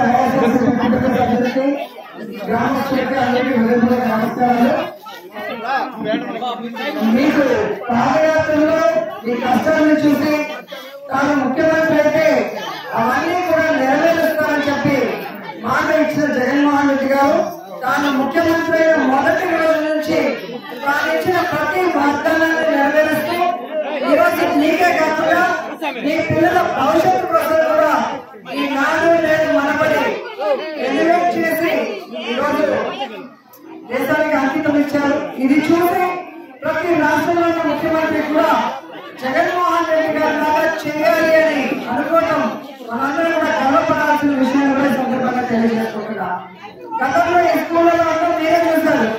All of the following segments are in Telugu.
కుటుంబ సభ్యులకి గ్రామస్తులకి అందరికీ హృదయపూర్వక నమస్కారాలు మీకు పాదయాత్రలో మీ కష్టాలను చూసి తాను ముఖ్యమంత్రి అయితే అవన్నీ కూడా నెరవేరుస్తానని చెప్పి మాట ఇచ్చిన జగన్మోహన్ రెడ్డి గారు తాను ముఖ్యమంత్రి అయిన మొదటి రోజు నుంచి తాను ఇచ్చిన ప్రతి వాగ్దానాన్ని నెరవేరుస్తూ ఈ రోజు నీకే కాకుండా నీ పిల్లల భవిష్యత్తు కోసం కూడా ఈ నాడు నేడు మనబడి ఎలివేట్ చేసి ఈ రోజు దేశానికి అంకితం ఇచ్చారు ఇది చూసి ప్రతి రాష్ట్రంలో ఉన్న ముఖ్యమంత్రి కూడా జగన్మోహన్ రెడ్డి గారి లాగా చేయాలి అని అనుకోవడం మనందరం కూడా గర్వపడాల్సిన విషయం కూడా ఈ సందర్భంగా తెలియజేసుకుంటున్నా గతంలో ఈ స్కూళ్ళలో అందరూ మీరే చూశారు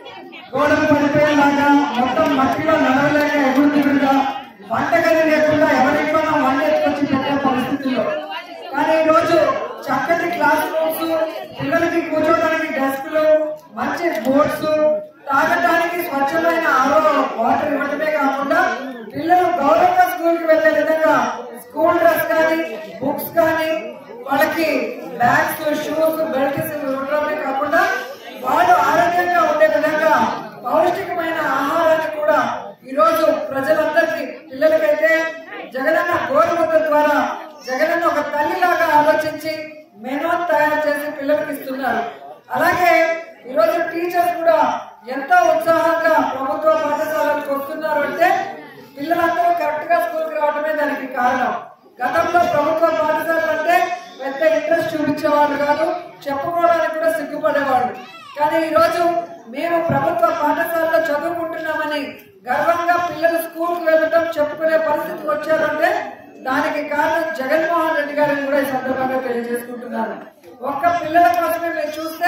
గోడలు పడిపోయేలాగా మొత్తం మట్టిలో నడవలేక ఎగురు దిగుడుగా వంటగది లేకుండా ఎవరింట్లోనో వంట ఎత్తుకొచ్చి పెట్టే పరిస్థితుల్లో కానీ ఈ రోజు చక్కటి క్లాస్ రూమ్స్ పిల్లలకి కూర్చోడానికి డెస్క్లు మంచి బోర్డ్స్ తాగడానికి స్వచ్ఛమైన ఆరో వాటర్ ఇవ్వడమే కాకుండా పిల్లలు గౌరవంగా స్కూల్ కి వెళ్లే విధంగా స్కూల్ డ్రెస్ కానీ బుక్స్ కానీ వాళ్ళకి బ్యాగ్స్ షూస్ బెల్ట్స్ ఇవ్వడమే కాకుండా వాళ్ళు ఆరోగ్యంగా ఉండే విధంగా పౌష్టికమైన ఆహారాన్ని కూడా ఈ రోజు ప్రజలందరికీ పిల్లలకైతే జగనన్న గోరుముద్ద ద్వారా జగనన్న ఒక తల్లిలాగా ఆలోచించి మెనూ తయారు చేసి పిల్లలకి ఇస్తున్నారు అలాగే ఈ రోజు టీచర్స్ కూడా ఎంతో ఉత్సాహంగా ప్రభుత్వ పాఠశాలకు వస్తున్నారు అంటే పిల్లలందరూ కరెక్ట్ గా స్కూల్ కి రావడమే దానికి కారణం గతంలో ప్రభుత్వ పాఠశాలలు అంటే పెద్ద ఇంట్రెస్ట్ చూపించేవాళ్ళు కాదు చెప్పుకోవడానికి కూడా సిగ్గుపడేవాళ్ళు కానీ ఈ రోజు మేము ప్రభుత్వ పాఠశాలలో చదువుకుంటున్నామని గర్వంగా పిల్లలు స్కూల్ కి వెళ్ళటం చెప్పుకునే పరిస్థితికి వచ్చారంటే దానికి కారణం జగన్మోహన్ రెడ్డి గారిని కూడా ఈ సందర్భంగా తెలియజేసుకుంటున్నాను ఒక్క పిల్లల కోసమే మీరు చూస్తే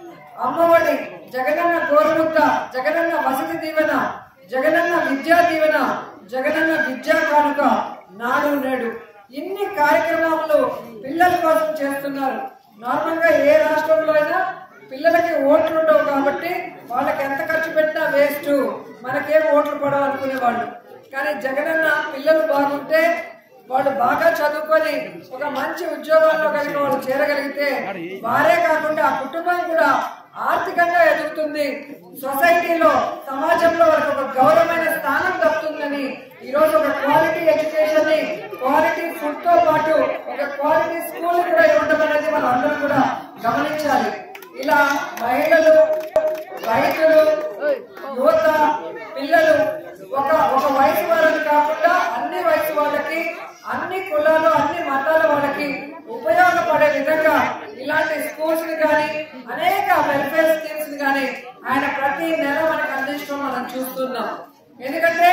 అమ్మఒడి జగనన్న గోరుముద్ద జగనన్న వసతి దీవెన జగనన్న విద్యా దీవెన జగనన్న విద్యా కానుక నాడు నేడు ఇన్ని కార్యక్రమాలు పిల్లల కోసం చేస్తున్నారు నార్మల్ గా ఏ రాష్ట్రంలో అయినా పిల్లలకి ఓట్లు ఉండవు కాబట్టి వాళ్ళకి ఎంత ఖర్చు పెట్టినా వేస్ట్ మనకేం ఓట్లు పడవు అనుకునేవాళ్ళు కానీ జగనన్న పిల్లలు బాగుంటే వాళ్ళు బాగా చదువుకొని ఒక మంచి ఉద్యోగాల్లో కలిగి వాళ్ళు చేరగలిగితే వారే కాకుండా ఆ కుటుంబం కూడా ఆర్థికంగా ఎదుగుతుంది సొసైటీలో సమాజంలో వాళ్ళకి ఒక గౌరవమైన స్థానం దక్కుతుందని ఈ రోజు ఒక క్వాలిటీ ఎడ్యుకేషన్ ని క్వాలిటీ ఫుడ్ తో పాటు ఒక క్వాలిటీ స్కూల్ కూడా ఇవ్వడం అనేది మనం అందరం కూడా గమనించాలి ఇలా మహిళలు రైతులు యువత పిల్లలు ఒక ఒక వయసు వారికి కాకుండా అన్ని వయసు వాళ్ళకి అన్ని కులాలు అన్ని మతాల వాళ్ళకి ఉపయోగపడే విధంగా ఇలాంటి స్కూల్స్ ని కానీ అనేక వెల్ఫేర్ స్కీమ్స్ ని కానీ ఆయన ప్రతి నెల మనకు అందించడం మనం చూస్తున్నాం ఎందుకంటే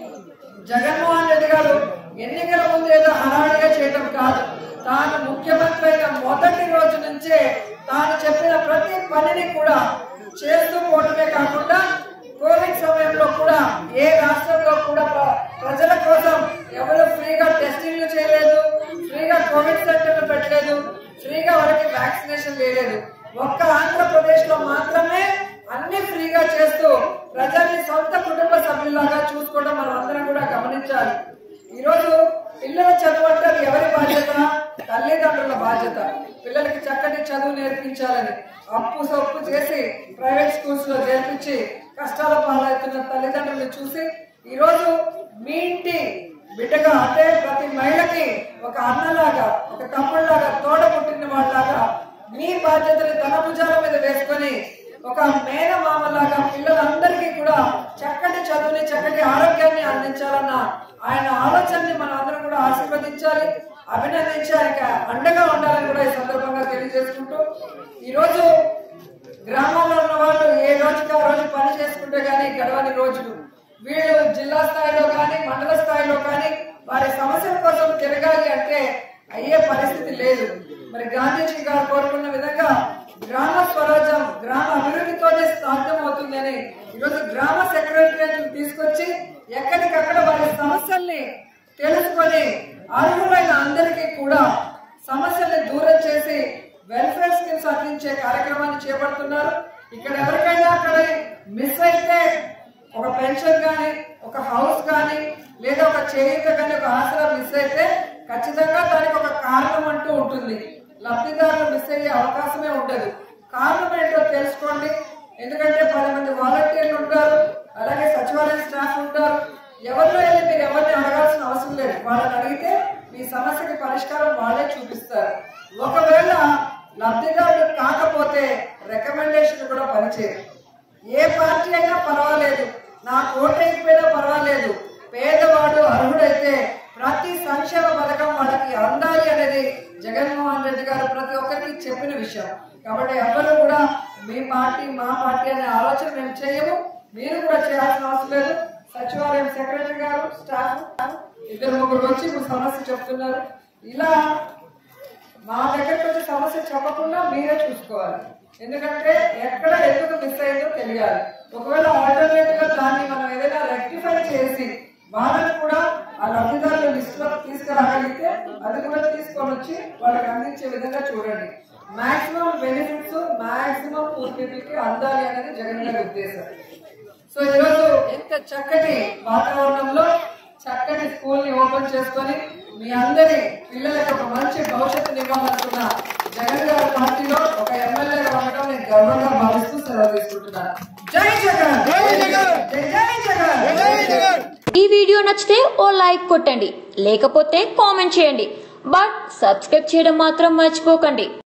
జగన్మోహన్ రెడ్డి గారు ఎన్నికల ముందు ఏదో హడావిడిగా చేయడం కాదు తాను ముఖ్యమంత్రి అయిన మొదటి రోజు నుంచే తాను చెప్పిన ప్రతి పనిని కూడా చేస్తూ పోవడమే కాకుండా కోవిడ్ సమయంలో కూడా ఏ రాష్ట్రంలో కూడా ప్ర- ప్రజల కోసం ఎవరు ఫ్రీగా టెస్టింగ్లు చేయలేదు ఫ్రీగా కోవిడ్ సెంటర్లు పెట్టలేదు ఫ్రీగా వాళ్ళకి వ్యాక్సినేషన్ లేదు ఒక్క ఆంధ్రప్రదేశ్ లో మాత్రమే అన్ని ఫ్రీగా చేస్తూ ప్రజల్ని సొంత కుటుంబ సభ్యులాగా చూసుకోవడం మనం అందరం కూడా గమనించాలి ఈ రోజు పిల్లల చదువు అంటే అది ఎవరి బాధ్యత తల్లిదండ్రుల బాధ్యత పిల్లలకి చక్కటి చదువు నేర్పించాలని అప్పు సొప్పు చేసి ప్రైవేట్ స్కూల్స్ లో చేర్పించి కష్టాల పాలవుతున్న తల్లిదండ్రులు చూసి ఈ రోజు మీ ఇంటి బిడ్డగా అంటే ప్రతి మహిళకి ఒక అన్నలాగా ఒక తమ్ముళ్ళలాగా తోడ పుట్టిన వాళ్ళలాగా మీ బాధ్యతని తన భుజాల మీద వేసుకొని ఒక మేనమామలాగా పిల్లలందరికీ కూడా చక్కటి చదువుని చక్కటి ఆరోగ్యాన్ని అందించాలన్న ఆయన ఆలోచనని మనం అందరం కూడా ఆశీర్వదించాలి అభినందించి ఆయనకి అండగా ఉండాలని కూడా ఈ సందర్భంగా తెలియజేసుకుంటూ ఈ రోజు గ్రామాల్లో ఉన్న వాళ్ళు ఏ రోజుకి ఆ రోజు పని చేసుకుంటే గానీ గడవని రోజులు వీళ్ళు జిల్లా స్థాయిలో కానీ మండల స్థాయిలో కానీ వారి సమస్యల కోసం తిరగాలి అంటే అయ్యే పరిస్థితి లేదు మరి గాంధీజీ గారు కోరుకున్న విధంగా గ్రామ స్వరాజ్యం గ్రామ అభివృద్ధితోనే సాధ్యమవుతుందని ఈరోజు గ్రామ సెక్రటరియట్ తీసుకొచ్చి ఎక్కడికక్కడ వారి సమస్యల్ని తెలుసుకొని అర్హులైన అందరికీ కూడా సమస్యల్ని దూరం చేసి వెల్ఫేర్ స్కీమ్స్ అందించే కార్యక్రమాన్ని చేపడుతున్నారు ఇక్కడ ఎవరికైనా అక్కడ మిస్ అయితే ఒక పెన్షన్ కానీ ఒక హౌస్ కానీ లేదా ఒక చేయుత కానీ ఒక ఆసరా మిస్ అయితే ఖచ్చితంగా దానికి ఒక కారణం అంటూ ఉంటుంది లబ్ధిదారులు మిస్ అయ్యే జరిగే అవకాశమే ఉండదు కారణం ఏంటో తెలుసుకోండి ఎందుకంటే పది మంది వాలంటీర్లు ఉంటారు అలాగే సచివాలయ స్టాఫ్ ఉంటారు ఎవరిలో వెళ్ళి మీరు ఎవరిని అడగాల్సిన అవసరం లేదు వాళ్ళని అడిగితే మీ సమస్యకి పరిష్కారం వాళ్ళే చూపిస్తారు ఒకవేళ లబ్ధిదారులు కాకపోతే రికమెండేషన్ కూడా పనిచేయదు ఏ పార్టీ అయినా పర్వాలేదు నా ఓటైపోయినా పర్వాలేదు పేదవాడు అర్హుడైతే ప్రతి సంక్షేమ పథకం వాళ్ళకి అందాలి అనేది జగన్మోహన్ రెడ్డి గారు ప్రతి ఒక్కరికి చెప్పిన విషయం కాబట్టి ఎవరు కూడా మీ పార్టీ మా పార్టీ అనే ఆలోచన మేము చేయము మీరు కూడా చేయాల్సిన అవసరం లేదు సచివాలయం సెక్రటరీ గారు స్టాఫ్ ఇద్దరు ముగ్గురు వచ్చి మీ సమస్య చెప్తున్నారు ఇలా మా దగ్గరకు వచ్చి సమస్య చెప్పకుండా మీరే చూసుకోవాలి ఎందుకంటే ఎక్కడ ఎందుకు మిస్ అయిందో తెలియాలి ఒకవేళ ఆల్టర్నేటివ్ గా దాన్ని మనం ఏదైనా రెక్టిఫై చేసి వాళ్ళని కూడా ఆ లబ్ధిదారుల లిస్ట్ లో తీసుకురాగలిగితే అది కూడా తీసుకొని వచ్చి వాళ్ళకి అందించే విధంగా చూడండి maximum benefits maximum poor people కి అందాలి అనేది జగన్ గారి ఉద్దేశం సో ఈరోజు ఎంత చక్కటి వాతావరణంలో చక్కటి స్కూల్ ని ఓపెన్ చేసుకొని మీ అందరి పిల్లలకి ఒక మంచి భవిష్యత్తుని ఇవ్వాలనుకున్న జగన్ గారి పార్టీలో ఒక ఎమ్మెల్యేగా ఉండటం నేను గర్వంగా భావిస్తూ సెలవు తీసుకుంటున్నాను జై జగన్ జై జగన్ జై జగన్ ఈ వీడియో నచ్చితే ఓ లైక్ కొట్టండి లేకపోతే కామెంట్ చేయండి బట్ సబ్స్క్రైబ్ చేయడం మాత్రం మర్చిపోకండి